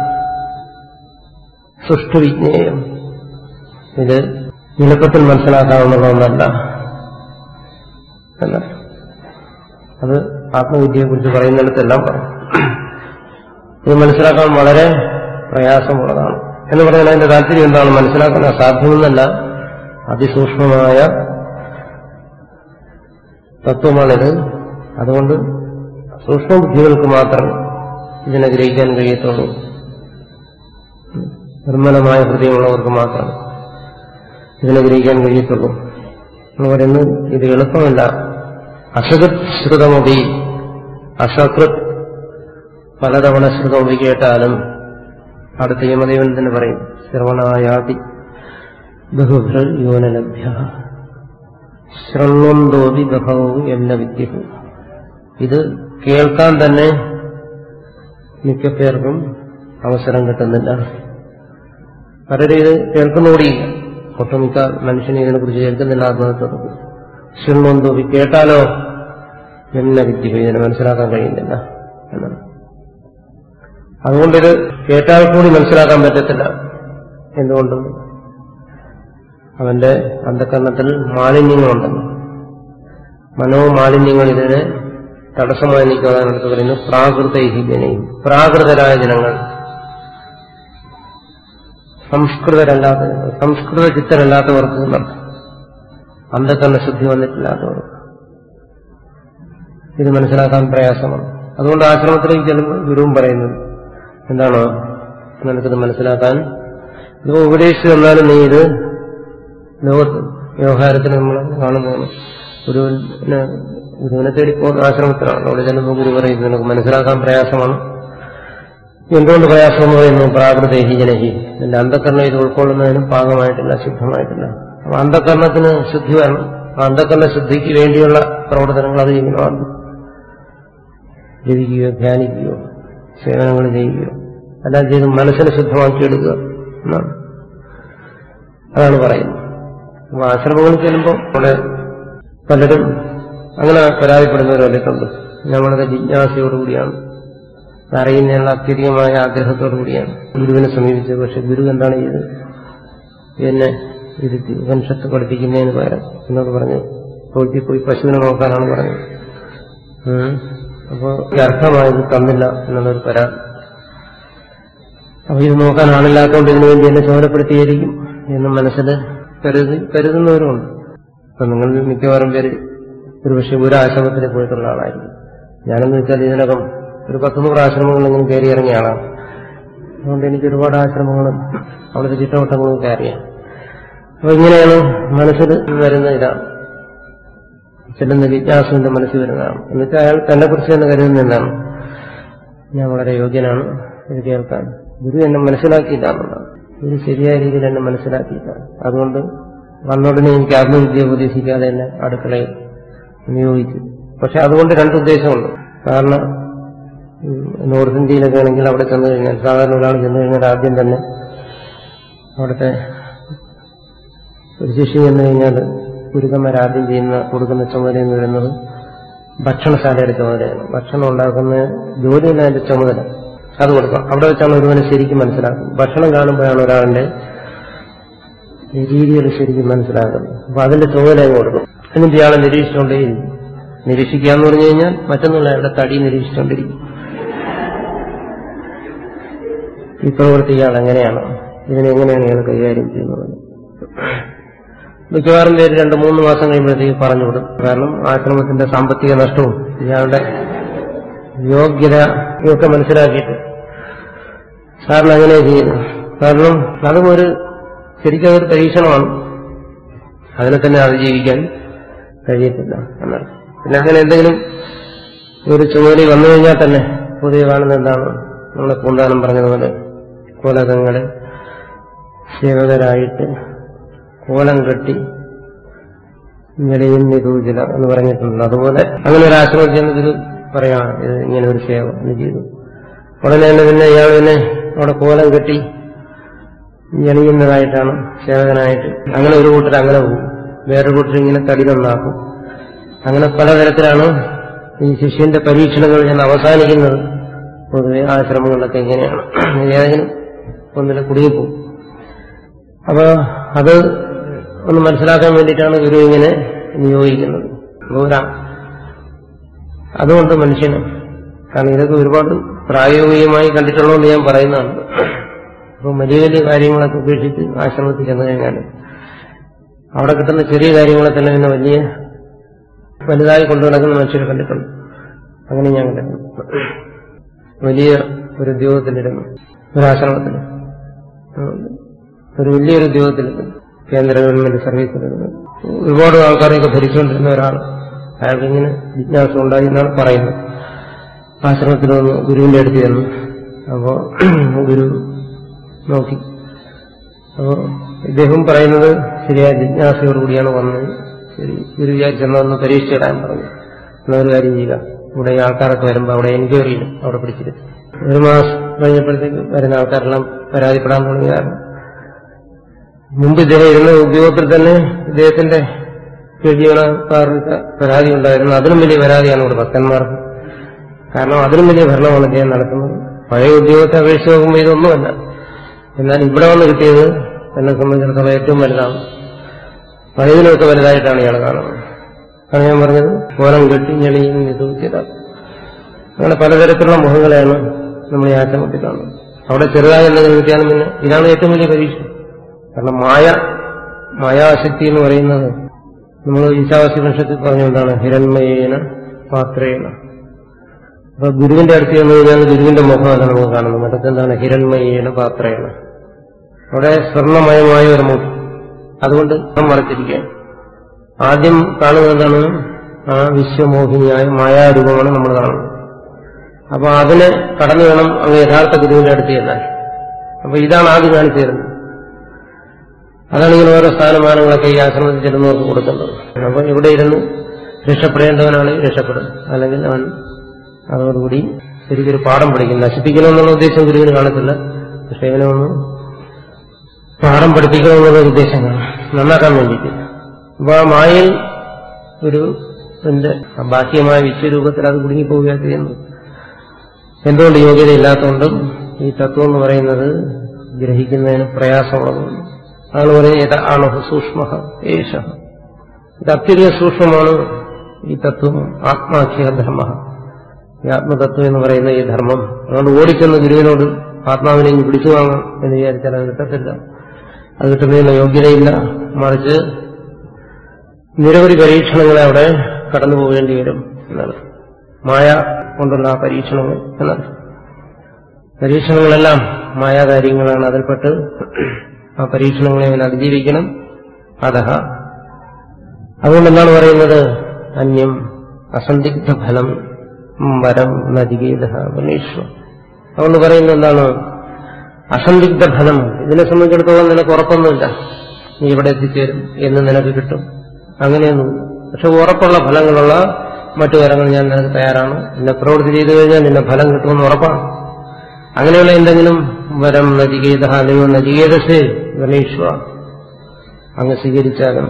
സൃഷ്ടുവിജ്ഞേയം ഇത് എളുപ്പത്തിൽ മനസ്സിലാക്കാവുന്നതല്ല എന്നല്ല അത് ആത്മവിദ്യയെക്കുറിച്ച് പറയുന്നിടത്തെല്ലാം പറയും ഇത് മനസ്സിലാക്കാൻ വളരെ പ്രയാസമുള്ളതാണ് എന്ന് പറഞ്ഞാൽ അതിന്റെ താല്പര്യം എന്താണ് മനസ്സിലാക്കാൻ അസാധ്യമെന്നല്ല അതിസൂക്ഷ്മമായ തത്വമാണിത് അതുകൊണ്ട് സൂക്ഷ്മബുദ്ധികൾക്ക് മാത്രം ഇതിനെ ഗ്രഹിക്കാൻ കഴിയത്തുള്ളൂ നിർമ്മലമായ ഹൃദയമുള്ളവർക്ക് മാത്രം ഇതിനെ ഗ്രഹിക്കാൻ കഴിയത്തുള്ളൂ എന്ന് പറയുന്നത് ഇത് എളുപ്പമല്ല അസകൃത് ശ്രുതമതി അസകൃത് പലതവണ ശ്രുതമതി കേട്ടാലും അടുത്ത യമദേവൻ തന്നെ പറയും ശ്രവണായാതി ബഹുഭ്ര യോനലഭ്യ ശൃണ്വന്തോതി ബഹവോ എന്ന വിദ്യഹു ഇത് കേൾക്കാൻ തന്നെ മിക്ക പേർക്കും അവസരം കിട്ടുന്നില്ല പലരും ഇത് കേൾക്കുന്നോടിയില്ല ഒട്ടുമിക്ക മനുഷ്യനെ ഇതിനെക്കുറിച്ച് കേൾക്കുന്നില്ല ആത്മഹത്യോട് ശൃണ്വന്തോതി കേട്ടാലോ എന്ന വിദ്യ ഇതിനെ മനസ്സിലാക്കാൻ കഴിയുന്നില്ല എന്നാണ് അതുകൊണ്ടിത് കേട്ടാൽ കൂടി മനസ്സിലാക്കാൻ പറ്റത്തില്ല എന്തുകൊണ്ട് അവന്റെ അന്ധകരണത്തിൽ മാലിന്യങ്ങളുണ്ടെന്ന് മനോമാലിന്യങ്ങൾ ഇതിനെ തടസ്സമായി നിൽക്കാനടുത്ത് പറയുന്നു പ്രാകൃതൈഹിജനയും പ്രാകൃതരായ ജനങ്ങൾ സംസ്കൃതരല്ലാത്ത സംസ്കൃത ചിത്തരല്ലാത്തവർക്ക് എന്നർത്ഥം അന്ധകരണ ശുദ്ധി വന്നിട്ടില്ലാത്തവർക്ക് ഇത് മനസ്സിലാക്കാൻ പ്രയാസമാണ് അതുകൊണ്ട് ആശ്രമത്തിലേക്ക് ചെല്ലുമ്പോൾ ഗുരുവും പറയുന്നത് എന്താണ് നിനക്കിത് മനസ്സിലാക്കാൻ ഇത് ഉപദേശിച്ചു തന്നാലും നീ ഇത് ലോകത്ത് വ്യവഹാരത്തിൽ നമ്മൾ കാണുന്നതാണ് ഗുരുവിനെ ഗുരുവിനെ തേടി പോകുന്ന ആശ്രമത്തിലാണ് അവിടെ ചെല്ലുമ്പോൾ ഗുരു പറയുന്നത് നിനക്ക് മനസ്സിലാക്കാൻ പ്രയാസമാണ് എന്തുകൊണ്ട് പ്രയാസം എന്ന് പറയുന്നു പ്രാകൃതേഹി ജനഹി നിന്റെ അന്ധകരണം ഇത് ഉൾക്കൊള്ളുന്നതിനും പാകമായിട്ടില്ല ശുദ്ധമായിട്ടില്ല അപ്പൊ അന്ധകരണത്തിന് ശുദ്ധി വരണം ആ അന്ധകരണ ശുദ്ധിക്ക് വേണ്ടിയുള്ള പ്രവർത്തനങ്ങൾ അത് ചെയ്യണം ജപിക്കുകയോ ധ്യാനിക്കുകയോ സേവനങ്ങൾ ചെയ്യുകയോ എല്ലാം ചെയ്ത് മനസ്സിനെ ശുദ്ധമാക്കിയെടുക്കുക എന്നാണ് അതാണ് പറയുന്നത് അപ്പൊ ആശ്രമങ്ങളിൽ ചെല്ലുമ്പോൾ അവിടെ പലരും അങ്ങനെ പരാതിപ്പെടുന്നവർ വന്നിട്ടുണ്ട് ഞങ്ങളുടെ ജിജ്ഞാസയോടുകൂടിയാണ് അറിയുന്നതിനുള്ള അത്യധികമായ ആഗ്രഹത്തോടു കൂടിയാണ് ഗുരുവിനെ സമീപിച്ചത് പക്ഷെ ഗുരു എന്താണ് ചെയ്തത് എന്നെ ഇരുത്തി ഉപനിഷത്ത് പഠിപ്പിക്കുന്നതിന് പകരം എന്നോട് പറഞ്ഞു പോയി പോയി പശുവിനെ നോക്കാനാണ് പറഞ്ഞത് അപ്പോൾ അർത്ഥമായത് തന്നില്ല എന്നുള്ളൊരു പരാതി അപ്പൊ ഇത് നോക്കാൻ ആളില്ലാത്തതുകൊണ്ട് ഇതിനു വേണ്ടി എന്നെ ചോരപ്പെടുത്തിയിരിക്കും എന്ന് മനസ്സിൽ കരുതി കരുതുന്നവരുമുണ്ട് അപ്പൊ നിങ്ങൾ മിക്കവാറും പേര് ഒരുപക്ഷെ ഒരു ആശ്രമത്തിൽ പോയിട്ടുള്ള ആളായിരിക്കും ഞാനെന്ന് വെച്ചാൽ ഇതിനകം ഒരു പത്തുനൂറ് ആശ്രമങ്ങളിലെങ്കിലും കയറി ഇറങ്ങിയ ആളാണ് അതുകൊണ്ട് എനിക്ക് ഒരുപാട് ആശ്രമങ്ങളും അവിടുത്തെ ചുറ്റവട്ടങ്ങളും കയറിയാണ് അപ്പൊ ഇങ്ങനെയാണ് മനസ്സിൽ വരുന്ന ഇതാണ് ചെല്ലുന്ന ജിജ്ഞാസുവിന്റെ മനസ്സിൽ വരുന്നതാണ് എന്നിട്ട് അയാൾ തന്നെ കുറിച്ച് തന്നെ കരുതുന്ന എന്താണ് ഞാൻ വളരെ യോഗ്യനാണ് ഇത് കേൾക്കാൻ ഗുരു എന്നെ മനസ്സിലാക്കിയില്ല എന്നുള്ളതാണ് ഗുരു ശരിയായ രീതിയിൽ എന്നെ മനസ്സിലാക്കിയില്ല അതുകൊണ്ട് വന്നോടനെ എനിക്ക് ആത്മവിദ്യ ഉപദേശിക്കാതെ എന്നെ അടുക്കളയിൽ നിയോഗിച്ചു പക്ഷെ അതുകൊണ്ട് രണ്ട് ഉദ്ദേശമുണ്ട് കാരണം നോർത്ത് ഇന്ത്യയിലൊക്കെ ആണെങ്കിൽ അവിടെ ചെന്ന് കഴിഞ്ഞാൽ സാധാരണ ഒരാൾ ചെന്ന് കഴിഞ്ഞാൽ ആദ്യം തന്നെ അവിടുത്തെ ഒരു ശിശു ചെന്ന് കഴിഞ്ഞാൽ ഗുരുക്കന്മാർ ആദ്യം ചെയ്യുന്ന കൊടുക്കുന്ന ചുമതല എന്ന് പറയുന്നത് ഭക്ഷണശാലയുടെ ചുമതലയാണ് ഭക്ഷണം ഉണ്ടാക്കുന്ന ജോലിയല്ല അതിന്റെ ചുമതല അത് കൊടുക്കണം അവിടെ വെച്ചാണ് ഒരുവനെ ശരിക്കും മനസ്സിലാക്കുന്നത് ഭക്ഷണം കാണുമ്പോഴാണ് ഒരാളുടെ രീതികൾ ശരിക്കും മനസ്സിലാക്കുന്നത് അപ്പൊ അതിന്റെ ചുമതല അങ്ങ് കൊടുക്കും എന്നിട്ട് ഇയാളെ നിരീക്ഷിച്ചുകൊണ്ടേയിരിക്കും നിരീക്ഷിക്കുക എന്ന് പറഞ്ഞു കഴിഞ്ഞാൽ മറ്റൊന്നുള്ള അയാളുടെ തടി നിരീക്ഷിച്ചുകൊണ്ടിരിക്കും ഈ പ്രവൃത്തി ഇയാൾ എങ്ങനെയാണ് ഇതിനെ എങ്ങനെയാണ് ഇയാൾ കൈകാര്യം ചെയ്യുന്നത് മിക്കവാറും പേര് രണ്ട് മൂന്ന് മാസം കഴിയുമ്പോഴത്തേക്ക് പറഞ്ഞുവിടും കാരണം ആശ്രമത്തിന്റെ സാമ്പത്തിക നഷ്ടവും ഇയാളുടെ യോഗ്യത ഒക്കെ മനസ്സിലാക്കിയിട്ട് സാറിന് അങ്ങനെ ചെയ്യുന്നു കാരണം അതും ഒരു ശരിക്കും അതൊരു പരീക്ഷണമാണ് അതിനെ തന്നെ അതിജീവിക്കാൻ കഴിയത്തില്ല എന്നാണ് പിന്നെ അങ്ങനെ എന്തെങ്കിലും ഒരു ചുമതല വന്നു കഴിഞ്ഞാൽ തന്നെ പൊതുവെ കാണുന്ന എന്താണ് നമ്മളെ പൂന്താനം പറഞ്ഞതുപോലെ കോലകങ്ങളെ സേവകരായിട്ട് കോലം കെട്ടി ഞെളിയും നിരൂചില എന്ന് പറഞ്ഞിട്ടുണ്ട് അതുപോലെ അങ്ങനെ ഒരു ആശ്രമം ചെയ്യുന്നത് ഇത് പറയാം ഇത് ഇങ്ങനെ ഒരു സേവ എന്ന് ചെയ്തു ഉടനെ തന്നെ പിന്നെ ഇയാൾ പിന്നെ അവിടെ കോലം കെട്ടി ഞെളിയുന്നതായിട്ടാണ് സേവകനായിട്ട് അങ്ങനെ ഒരു കൂട്ടർ അങ്ങനെ പോകും വേറൊരു കൂട്ടർ ഇങ്ങനെ തടി നന്നാക്കും അങ്ങനെ പലതരത്തിലാണ് ഈ ശിഷ്യന്റെ പരീക്ഷണങ്ങൾ ഞാൻ അവസാനിക്കുന്നത് പൊതുവെ ആശ്രമങ്ങളിലൊക്കെ എങ്ങനെയാണ് ഏതെങ്കിലും ഒന്നിലെ കുടുങ്ങിപ്പോവും അപ്പൊ അത് ഒന്ന് മനസ്സിലാക്കാൻ വേണ്ടിയിട്ടാണ് ഗുരു ഇങ്ങനെ നിയോഗിക്കുന്നത് ഗൗര അതുകൊണ്ട് മനുഷ്യന് കാരണം ഇതൊക്കെ ഒരുപാട് പ്രായോഗികമായി കണ്ടിട്ടുള്ളതുകൊണ്ട് ഞാൻ പറയുന്നതാണ് അപ്പൊ വലിയ വലിയ കാര്യങ്ങളൊക്കെ ഉപേക്ഷിച്ച് ആശ്രമത്തിൽ ചെന്ന് കഴിഞ്ഞാൽ അവിടെ കിട്ടുന്ന ചെറിയ കാര്യങ്ങളെ തന്നെ പിന്നെ വലിയ വലുതായി കൊണ്ടു നടക്കുന്ന മനുഷ്യരെ കണ്ടിട്ടുണ്ട് അങ്ങനെ ഞാൻ കണ്ടിട്ടുണ്ട് വലിയ ഒരു ഉദ്യോഗത്തിലിരുന്നു ഒരാശ്രമത്തിൽ ഒരു വലിയൊരു ഉദ്യോഗത്തിലിരുന്നു കേന്ദ്ര ഗവൺമെന്റ് സർവീസിലിരുന്നു ഒരുപാട് ആൾക്കാരെയൊക്കെ ഭരിച്ചുകൊണ്ടിരുന്ന ഒരാൾ അയാൾക്ക് ഇങ്ങനെ ജിജ്ഞാസ ഉണ്ടായി എന്നാണ് പറയുന്നത് ആശ്രമത്തിൽ വന്ന് ഗുരുവിന്റെ അടുത്ത് ചെന്നു അപ്പോ ഗുരു നോക്കി അപ്പോ ഇദ്ദേഹം പറയുന്നത് ശരിയായ ജിജ്ഞാസയോടുകൂടിയാണ് വന്നത് ശരി ഗുരു വിചാരിച്ചെന്നൊന്ന് പരീക്ഷിച്ചിടാൻ പറഞ്ഞു എന്നാ ഒരു കാര്യം ചെയ്യുക ഇവിടെ ഈ ആൾക്കാരൊക്കെ വരുമ്പോൾ അവിടെ എൻക്വയറി ചെയ്യും അവിടെ പിടിച്ചിട്ട് ഒരു മാസം കഴിഞ്ഞപ്പോഴത്തേക്ക് വരുന്ന ആൾക്കാരെല്ലാം പരാതിപ്പെടാൻ തുടങ്ങി കാരണം മുമ്പ് ഇദ്ദേഹം ഇരുന്ന ഉദ്യോഗത്തിൽ തന്നെ ഇദ്ദേഹത്തിന്റെ ജീവനക്കാർക്ക് പരാതി ഉണ്ടായിരുന്നു അതിലും വലിയ പരാതിയാണ് ഇവിടെ ഭക്തന്മാർക്ക് കാരണം അതിലും വലിയ ഭരണമാണ് ഇദ്ദേഹം നടത്തുന്നത് പഴയ ഉദ്യോഗത്തെ അപേക്ഷിച്ച് നോക്കുമ്പോൾ ഇതൊന്നുമല്ല എന്നാൽ ഇവിടെ വന്ന് കിട്ടിയത് എന്നെ സംബന്ധിച്ചിടത്തോളം ഏറ്റവും വലുതാണ് പഴയതിനൊക്കെ വലുതായിട്ടാണ് ഇയാൾ കാണുന്നത് അതാണ് ഞാൻ പറഞ്ഞത് കോലം കെട്ടി ഞെളിയും നിതൂച്ചിത അങ്ങനെ പലതരത്തിലുള്ള മുഖങ്ങളെയാണ് നമ്മൾ ഈ ആശ്രമത്തിൽ കാണുന്നത് അവിടെ ചെറുതായി എന്തെങ്കിലും കിട്ടിയാലും പിന്നെ ഇതാണ് ഏറ്റവും വലിയ പരീക്ഷ കാരണം മായ മായാശക്തി എന്ന് പറയുന്നത് നമ്മൾ ഈശാവാസി വംശത്തിൽ പറഞ്ഞുകൊണ്ടാണ് ഹിരൺമയേന പാത്രേണ അപ്പൊ ഗുരുവിന്റെ അടുത്ത് ചെന്ന് കഴിഞ്ഞാൽ ഗുരുവിന്റെ മുഖമല്ല നമുക്ക് കാണുന്നത് മറ്റത്തെന്താണ് ഹിരൺമയേന പാത്രേണ അവിടെ സ്വർണമയമായ ഒരു മുഖം അതുകൊണ്ട് നാം മറച്ചിരിക്കുകയാണ് ആദ്യം കാണുന്നത് എന്താണ് ആ വിശ്വമോഹിനിയായ മായാരൂപമാണ് നമ്മൾ കാണുന്നത് അപ്പൊ അതിനെ കടന്നു വേണം അങ്ങ് യഥാർത്ഥ ഗുരുവിന്റെ അടുത്ത് ചെല്ലാൻ അപ്പൊ ഇതാണ് ആദ്യം കാണിച്ചു തരുന്നത് അതാണ് ഇങ്ങനെ ഓരോ സ്ഥാനമാനങ്ങളൊക്കെ ഈ ആശ്രമത്തിൽ ചെല്ലുന്നവർക്ക് കൊടുക്കുന്നത് അപ്പൊ ഇവിടെ ഇരുന്ന് രക്ഷപ്പെടേണ്ടവനാണെങ്കിൽ രക്ഷപ്പെടും അല്ലെങ്കിൽ അവൻ അതോടുകൂടി ശരിക്കൊരു പാഠം പഠിക്കും നശിപ്പിക്കണമെന്നുള്ള ഉദ്ദേശം ഗുരുവിന് കാണത്തില്ല പക്ഷെ ഇവനെ ഒന്ന് പാഠം പഠിപ്പിക്കണമെന്നുള്ള ഉദ്ദേശം കാണും നന്നാക്കാൻ വേണ്ടിയിട്ട് അപ്പൊ ആ മായയിൽ ഒരു എന്റെ ബാഹ്യമായ വിശ്വരൂപത്തിൽ അത് കുടുങ്ങിപ്പോവുകയാണ് ചെയ്യുന്നത് എന്തുകൊണ്ട് യോഗ്യതയില്ലാത്തതുകൊണ്ടും ഈ തത്വം എന്ന് പറയുന്നത് ഗ്രഹിക്കുന്നതിന് പ്രയാസമുള്ളതുകൊണ്ട് ആണ് പറയുന്നത് ആണ് സൂക്ഷ്മ ഏഷ ഇത് അത്യധികം സൂക്ഷ്മമാണ് ഈ തത്വം ആത്മാഖ്യ ധർമ്മ ഈ ആത്മതത്വം എന്ന് പറയുന്ന ഈ ധർമ്മം അതുകൊണ്ട് ഓടിച്ചെന്ന് ഗുരുവിനോട് ആത്മാവിനെ ഇനി പിടിച്ചു വാങ്ങാം എന്ന് വിചാരിച്ചാൽ അത് കിട്ടത്തില്ല അത് കിട്ടുന്നതിന് യോഗ്യതയില്ല മറിച്ച് നിരവധി പരീക്ഷണങ്ങളെ അവിടെ കടന്നു പോകേണ്ടി വരും എന്നാണ് മായ കൊണ്ടുള്ള ആ പരീക്ഷണങ്ങൾ എന്നാണ് പരീക്ഷണങ്ങളെല്ലാം മായാകാര്യങ്ങളാണ് അതിൽപ്പെട്ട് ആ പരീക്ഷണങ്ങളെ അവൻ അതിജീവിക്കണം അതഹ അതുകൊണ്ട് എന്താണ് പറയുന്നത് അന്യം അസന്ദിഗ്ധ ഫലം വരം നദികേത ഗണേശ്വ അതുകൊണ്ട് പറയുന്നത് എന്താണ് അസന്ദിഗ്ധ ഫലം ഇതിനെ സംബന്ധിച്ചിടത്തോളം നിനക്ക് ഉറപ്പൊന്നുമില്ല നീ ഇവിടെ എത്തിച്ചേരും എന്ന് നിനക്ക് കിട്ടും അങ്ങനെയൊന്നും പക്ഷെ ഉറപ്പുള്ള ഫലങ്ങളുള്ള മറ്റു വരങ്ങൾ ഞാൻ നിനക്ക് തയ്യാറാണ് നിന്നെ പ്രവൃത്തി ചെയ്തു കഴിഞ്ഞാൽ നിന്നെ ഫലം കിട്ടുമെന്ന് ഉറപ്പാണ് അങ്ങനെയുള്ള എന്തെങ്കിലും വരം നചികേത അല്ലെങ്കിൽ നചികേതസേ ഗണേശ്വ അങ്ങ് സ്വീകരിച്ചാലും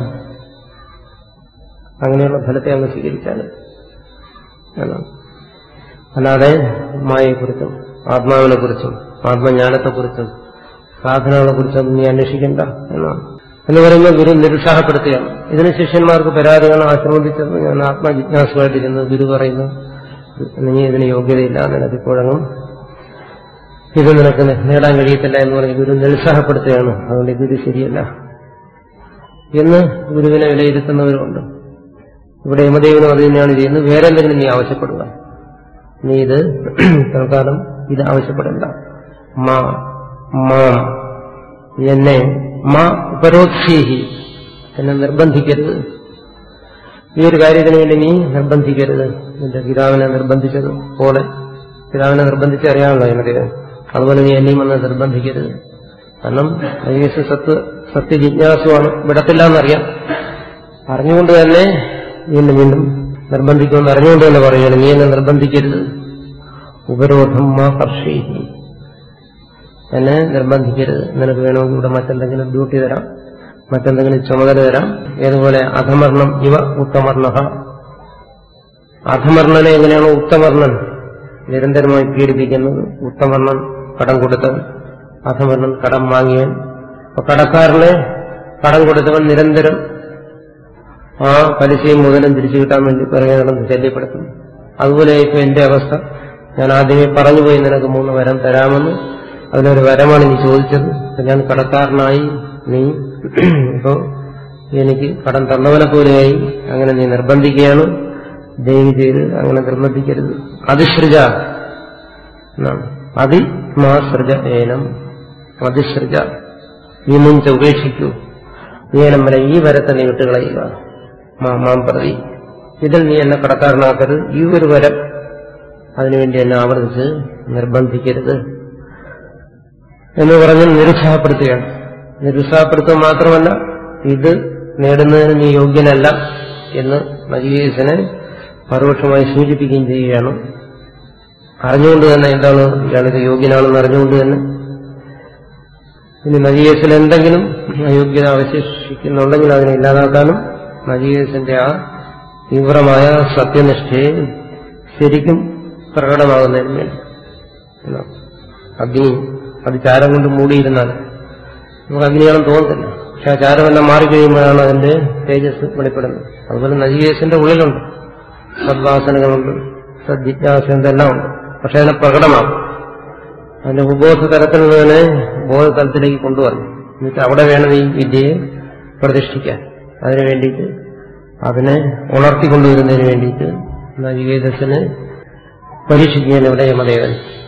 അങ്ങനെയുള്ള ഫലത്തെ അങ്ങ് സ്വീകരിച്ചാലും എന്നാണ് അല്ലാതെ മായയെക്കുറിച്ചും ആത്മാവിനെക്കുറിച്ചും ആത്മജ്ഞാനത്തെക്കുറിച്ചും സാധനങ്ങളെക്കുറിച്ചും നീ അന്വേഷിക്കണ്ട എന്നാണ് എന്ന് പറയുമ്പോൾ ഗുരു നിരുത്സാഹപ്പെടുത്തുകയാണ് ഇതിന് ശിഷ്യന്മാർക്ക് പരാതിയാണ് ആശ്രമത്തിച്ചെന്ന് ഞാൻ ആത്മജിജ്ഞാസുമായിട്ടിരുന്നു ഗുരു പറയുന്നു നീ ഇതിന് യോഗ്യതയില്ല നിനക്ക് ഇപ്പോഴങ്ങും ഇത് നിനക്ക് നേടാൻ കഴിയത്തില്ല എന്ന് പറഞ്ഞ് ഗുരു നിരുത്സാഹപ്പെടുത്തുകയാണ് അതുകൊണ്ട് ഇതൊരു ശരിയല്ല എന്ന് ഗുരുവിനെ വിലയിരുത്തുന്നവരുണ്ട് ഇവിടെ യമദേവനും അത് തന്നെയാണ് ചെയ്യുന്നത് വേറെ എന്തെങ്കിലും നീ ആവശ്യപ്പെടുക നീ ഇത് തൽക്കാലം ഇത് ആവശ്യപ്പെടണ്ട മാ മാം എന്നെ മാ ഉപരോത്സീഹി എന്നെ നിർബന്ധിക്കരുത് ഈ ഒരു കാര്യത്തിന് വേണ്ടി നീ നിർബന്ധിക്കരുത് നിന്റെ പിതാവിനെ നിർബന്ധിച്ചത് പോലെ പിതാവിനെ നിർബന്ധിച്ച് അറിയാമല്ലോ യമദേവൻ അതുപോലെ നീ എന്നെയും വന്ന് നിർബന്ധിക്കരുത് കാരണം യേശു സത്യ സത്യജിജ്ഞാസുവാണ് വിടത്തില്ല എന്നറിയാം അറിഞ്ഞുകൊണ്ട് തന്നെ വീണ്ടും വീണ്ടും നിർബന്ധിക്കുമെന്ന് അറിഞ്ഞുകൊണ്ട് തന്നെ പറയുകയാണ് നീ എന്നെ നിർബന്ധിക്കരുത് ഉപരോധം മാ കർഷീഹി എന്നെ നിർബന്ധിക്കരുത് നിനക്ക് വേണമെങ്കിൽ ഇവിടെ മറ്റെന്തെങ്കിലും ഡ്യൂട്ടി തരാം മറ്റെന്തെങ്കിലും ചുമതല തരാം ഏതുപോലെ അധമർണം ഇവ ഉത്തമർണ അധമർണനെ എങ്ങനെയാണോ ഉത്തമർണൻ നിരന്തരമായി പീഡിപ്പിക്കുന്നത് ഉത്തമർണൻ കടം കൊടുത്തവൻ അധമർണൻ കടം വാങ്ങിയവൻ അപ്പൊ കടക്കാരനെ കടം കൊടുത്തവൻ നിരന്തരം ആ പലിശയും മുതലും തിരിച്ചു കിട്ടാൻ വേണ്ടി പിറകെ നടന്ന് ശല്യപ്പെടുത്തുന്നു അതുപോലെ ഇപ്പൊ എന്റെ അവസ്ഥ ഞാൻ ആദ്യമേ പറഞ്ഞുപോയി നിനക്ക് മൂന്ന് വരം തരാമെന്ന് അതിനൊരു വരമാണ് നീ ചോദിച്ചത് ഇപ്പൊ ഞാൻ കടക്കാരനായി നീ ഇപ്പോ എനിക്ക് കടം തന്നവനെ പോലെയായി അങ്ങനെ നീ നിർബന്ധിക്കുകയാണ് ദയവ് ചെയ്ത് അങ്ങനെ നിർബന്ധിക്കരുത് അതിസൃജ എന്നാണ് അതി മാ സൃജ ഏനം അതിസൃജ നീ മുൻച ഉപേക്ഷിക്കൂ ഏനം വരെ ഈ വരത്തെ നീ വിട്ടുകളയുക മാ- മാം പ്രതി ഇതിൽ നീ എന്നെ കടക്കാരനാക്കരുത് ഈ ഒരു വരം അതിനുവേണ്ടി എന്നെ ആവർത്തിച്ച് നിർബന്ധിക്കരുത് എന്ന് പറഞ്ഞ് നിരുത്സാഹപ്പെടുത്തുകയാണ് നിരുത്സാഹപ്പെടുത്തുക മാത്രമല്ല ഇത് നേടുന്നതിന് നീ യോഗ്യനല്ല എന്ന് നജികേശനെ പരോക്ഷമായി സൂചിപ്പിക്കുകയും ചെയ്യുകയാണ് അറിഞ്ഞുകൊണ്ട് തന്നെ എന്താണ് ഇയാളിത് യോഗ്യനാണെന്ന് അറിഞ്ഞുകൊണ്ട് തന്നെ ഇനി നജികേസിൽ എന്തെങ്കിലും അയോഗ്യത അവശേഷിക്കുന്നുണ്ടെങ്കിൽ അതിനെ ഇല്ലാതാക്കാനും നജികേസിന്റെ ആ തീവ്രമായ സത്യനിഷ്ഠയെ ശരിക്കും പ്രകടമാകുന്നതിന് വേണ്ടി എന്നാണ്. അഗ്നി അത് ചാരം കൊണ്ട് മൂടിയിരുന്നാൽ നമുക്ക് അഗ്നിയാണെന്ന് തോന്നത്തില്ല പക്ഷെ ആ ചാരമെല്ലാം മാറിക്കഴിയുമ്പോഴാണ് അതിന്റെ തേജസ് വെളിപ്പെടുന്നത് അതുപോലെ നജികേശന്റെ ഉള്ളിലുണ്ട് സദ്വാസനകളുണ്ട് സദ്ജിജ്ഞാസ എന്തെല്ലാം ഉണ്ട് പക്ഷെ അതിനെ പ്രകടമാകും അതിന്റെ ഉപബോധ തലത്തിൽ നിന്ന് തന്നെ ബോധതലത്തിലേക്ക് കൊണ്ടുവന്നു എന്നിട്ട് അവിടെ വേണം ഈ വിദ്യയെ പ്രതിഷ്ഠിക്കാൻ അതിനു വേണ്ടിയിട്ട് അതിനെ ഉണർത്തിക്കൊണ്ടുവരുന്നതിന് വേണ്ടിയിട്ട് നജികേതസിനെ പരീക്ഷിക്കുകയാണ് ഇവിടെ യമദേവൻ